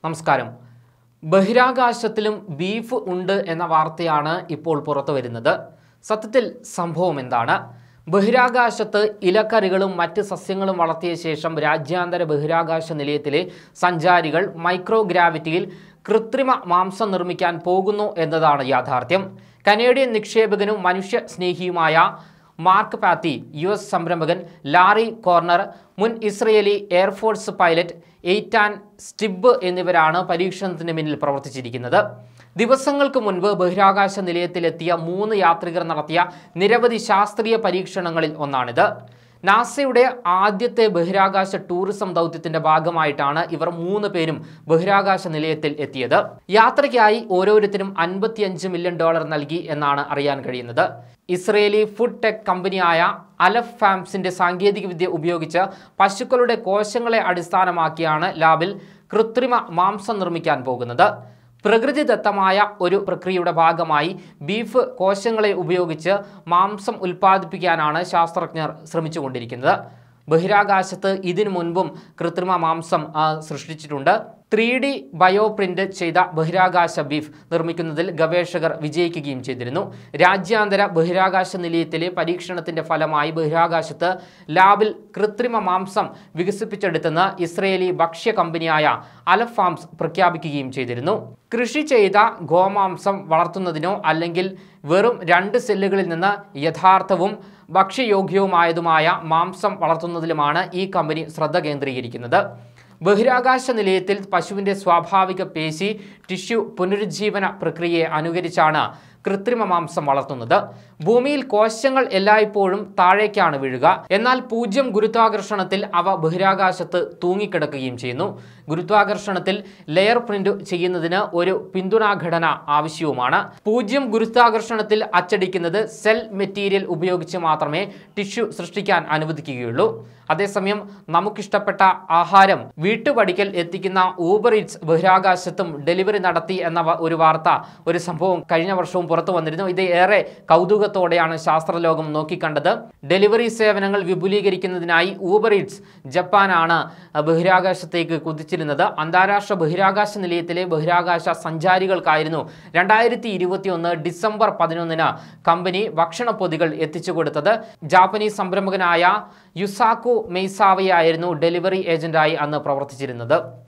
നമസ്കാരം ബഹിരാകാശത്തിലും ബീഫ് ഉണ്ട് എന്ന വാർത്തയാണ് ഇപ്പോൾ പുറത്തു വരുന്നത് സത്യത്തിൽ സംഭവം എന്താണ് ബഹിരാകാശത്ത് ഇലക്കറികളും മറ്റ് സസ്യങ്ങളും വളർത്തിയ ശേഷം രാജ്യാന്തര ബഹിരാകാശ നിലയത്തിലെ സഞ്ചാരികൾ മൈക്രോഗ്രാവിറ്റിയിൽ കൃത്രിമ മാംസം നിർമ്മിക്കാൻ പോകുന്നു എന്നതാണ് യാഥാർത്ഥ്യം കനേഡിയൻ നിക്ഷേപകനും മനുഷ്യ സ്നേഹിയുമായ മാർക്ക് പാത്തി യു എസ് സംരംഭകൻ ലാറി കോർണർ മുൻ Israeli air force pilot Eytan Stibbe എന്നിവരാണ് പരീക്ഷണത്തിന് പിന്നിൽ പ്രവർത്തിച്ചിരിക്കുന്നത് ദിവസങ്ങൾക്ക് മുൻപ് ബഹിരാകാശ നിലയത്തിലെത്തിയ മൂന്ന് യാത്രികർ നടത്തിയ നിരവധി ശാസ്ത്രീയ പരീക്ഷണങ്ങളിൽ ഒന്നാണിത് നാസയുടെ ആദ്യത്തെ ബഹിരാകാശ ടൂറിസം ദൗത്യത്തിന്റെ ഭാഗമായിട്ടാണ് ഇവർ മൂന്ന് പേരും ബഹിരാകാശ നിലയത്തിൽ എത്തിയത് യാത്രയ്ക്കായി ഓരോരുത്തരും അൻപത്തിയഞ്ച് മില്യൺ ഡോളർ നൽകി എന്നാണ് അറിയാൻ കഴിയുന്നത് ഇസ്രയേലി ഫുഡ് ടെക് കമ്പനിയായ അലഫ് ഫാംസിന്റെ സാങ്കേതികവിദ്യ ഉപയോഗിച്ച് പശുക്കളുടെ കോശങ്ങളെ അടിസ്ഥാനമാക്കിയാണ് ലാബിൽ കൃത്രിമ മാംസം നിർമ്മിക്കാൻ പോകുന്നത് പ്രകൃതിദത്തമായ ഒരു പ്രക്രിയയുടെ ഭാഗമായി ബീഫ് കോശങ്ങളെ ഉപയോഗിച്ച് മാംസം ഉൽപ്പാദിപ്പിക്കാനാണ് ശാസ്ത്രജ്ഞർ ശ്രമിച്ചുകൊണ്ടിരിക്കുന്നത് ബഹിരാകാശത്ത് ഇതിനു മുൻപും കൃത്രിമ മാംസം ആ, സൃഷ്ടിച്ചിട്ടുണ്ട് ത്രീ ഡി ബയോ പ്രിന്റ് ചെയ്ത ബഹിരാകാശ ബീഫ് നിർമ്മിക്കുന്നതിൽ ഗവേഷകർ വിജയിക്കുകയും ചെയ്തിരുന്നു രാജ്യാന്തര ബഹിരാകാശ നിലയത്തിലെ പരീക്ഷണത്തിന്റെ ഫലമായി ബഹിരാകാശത്ത് ലാബിൽ കൃത്രിമ മാംസം വികസിപ്പിച്ചെടുത്തെന്ന് ഇസ്രയേലി ഭക്ഷ്യ കമ്പനിയായ അലഫ് ഫാംസ് പ്രഖ്യാപിക്കുകയും ചെയ്തിരുന്നു കൃഷി ചെയ്ത ഗോമാംസം വളർത്തുന്നതിനോ അല്ലെങ്കിൽ വെറും രണ്ട് സെല്ലുകളിൽ നിന്ന് യഥാർത്ഥവും ഭക്ഷ്യയോഗ്യവുമായതുമായ മാംസം വളർത്തുന്നതിലുമാണ് ഈ കമ്പനി ശ്രദ്ധ കേന്ദ്രീകരിക്കുന്നത് ബഹിരാകാശ നിലയത്തിൽ പശുവിൻ്റെ സ്വാഭാവിക പേശി ടിഷ്യൂ പുനരുജ്ജീവന പ്രക്രിയയെ അനുകരിച്ചാണ് കൃത്രിമ മാംസം വളർത്തുന്നത് ഭൂമിയിൽ കോശങ്ങൾ എല്ലായ്പ്പോഴും താഴേക്കാണ് വീഴുക എന്നാൽ പൂജ്യം ഗുരുത്വാകർഷണത്തിൽ അവ ബഹിരാകാശത്ത് തൂങ്ങിക്കിടക്കുകയും ചെയ്യുന്നു ഗുരുത്വാകർഷണത്തിൽ ലെയർ പ്രിന്റ് ചെയ്യുന്നതിന് ഒരു പിന്തുണാഘടന ആവശ്യവുമാണ് പൂജ്യം ഗുരുത്വാകർഷണത്തിൽ അച്ചടിക്കുന്നത് സെൽ മെറ്റീരിയൽ ഉപയോഗിച്ച് മാത്രമേ ടിഷ്യൂ സൃഷ്ടിക്കാൻ അനുവദിക്കുകയുള്ളൂ അതേസമയം നമുക്കിഷ്ടപ്പെട്ട ആഹാരം വീട്ടുപടിക്കൽ എത്തിക്കുന്ന ഊബർ ഈറ്റ്സ് ബഹിരാകാശത്തും ഡെലിവറി നടത്തി എന്ന വ- ഒരു വാർത്ത ഒരു സംഭവം കഴിഞ്ഞ വർഷവും പുറത്തു വന്നിരുന്നു ഇത് ഏറെ കൗതുകത്തോടെയാണ് ശാസ്ത്രലോകം നോക്കിക്കണ്ടത് ഡെലിവറി സേവനങ്ങൾ വിപുലീകരിക്കുന്നതിനായി ഊബർ ഈറ്റ്സ് ജപ്പാനാണ് ബഹിരാകാശത്തേക്ക് കുതിച്ചിരുന്നത് അന്താരാഷ്ട്ര ബഹിരാകാശ നിലയത്തിലെ ബഹിരാകാശ സഞ്ചാരികൾക്കായിരുന്നു രണ്ടായിരത്തി ഇരുപത്തിയൊന്ന് ഡിസംബർ പതിനൊന്നിന് കമ്പനി ഭക്ഷണപ്പൊതികൾ എത്തിച്ചു കൊടുത്തത് ജാപ്പനീസ് സംരംഭകനായ യുസാക്കു മെയ്സാവയായിരുന്നു ഡെലിവറി ഏജന്റായി അന്ന് പ്രവർത്തിച്ചിരുന്നത്